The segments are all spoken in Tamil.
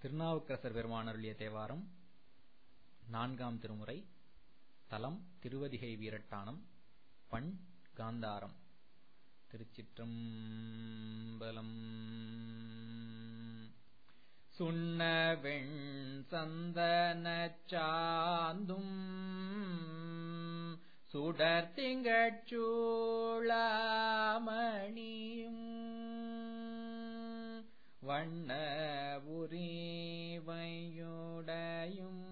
திருநாவுக்கரசர் பெருமான் அருளிய தேவாரம் நான்காம் திருமுறை தலம் திருவதிகை வீரட்டானம் பண் காந்தாரம் திருச்சிற்றம்பலம் சுண்ணவெண் சந்தனச் சாந்தும் சுடர் திங்கட்சூளாமணியும் வண்ண உரிவையுடையும்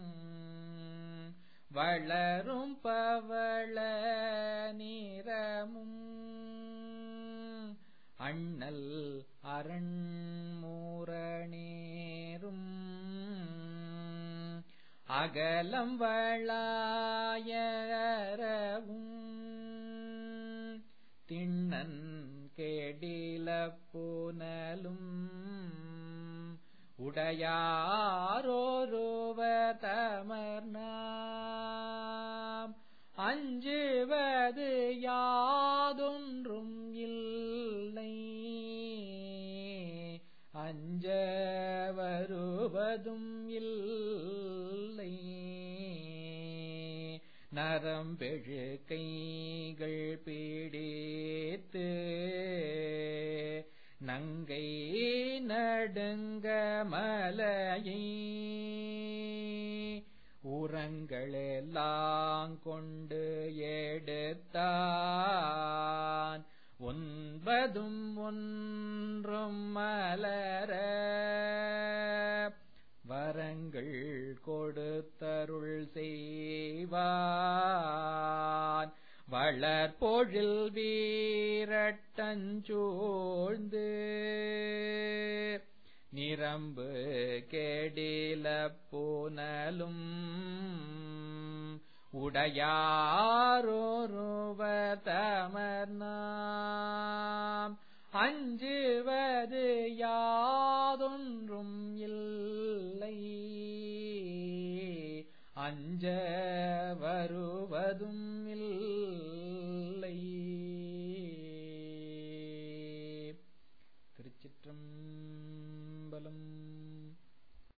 வளரும் பவள நிறமும் அண்ணல் அரண்மூரணேரும் அகலம் வளாயரவும் திண்ணன் கெடில புனலும் உடையாரோருவர் தமர்நாம் அஞ்சுவது யாதொன்றும் இல்லை அஞ்ச வருவதும் இல்லை நரம்பெழு கைகள் பிடித்து நங்கை நடுங்க மலையை உரங்களெல்லாம் கொண்டு எடுத்தான் ஒன்பதும் ஒன்றும் மலர வரங்கள் கொடுத்தருள் செய்வான் வளர்பொழில் வீரட்டஞ்சூழ்ந்து நிரம்பு கெடில பூனலும் உடையாரோருவர் தமர்நாம் அஞ்சுவது யாதொன்றும் இல்லை அஞ்ச வருவதும்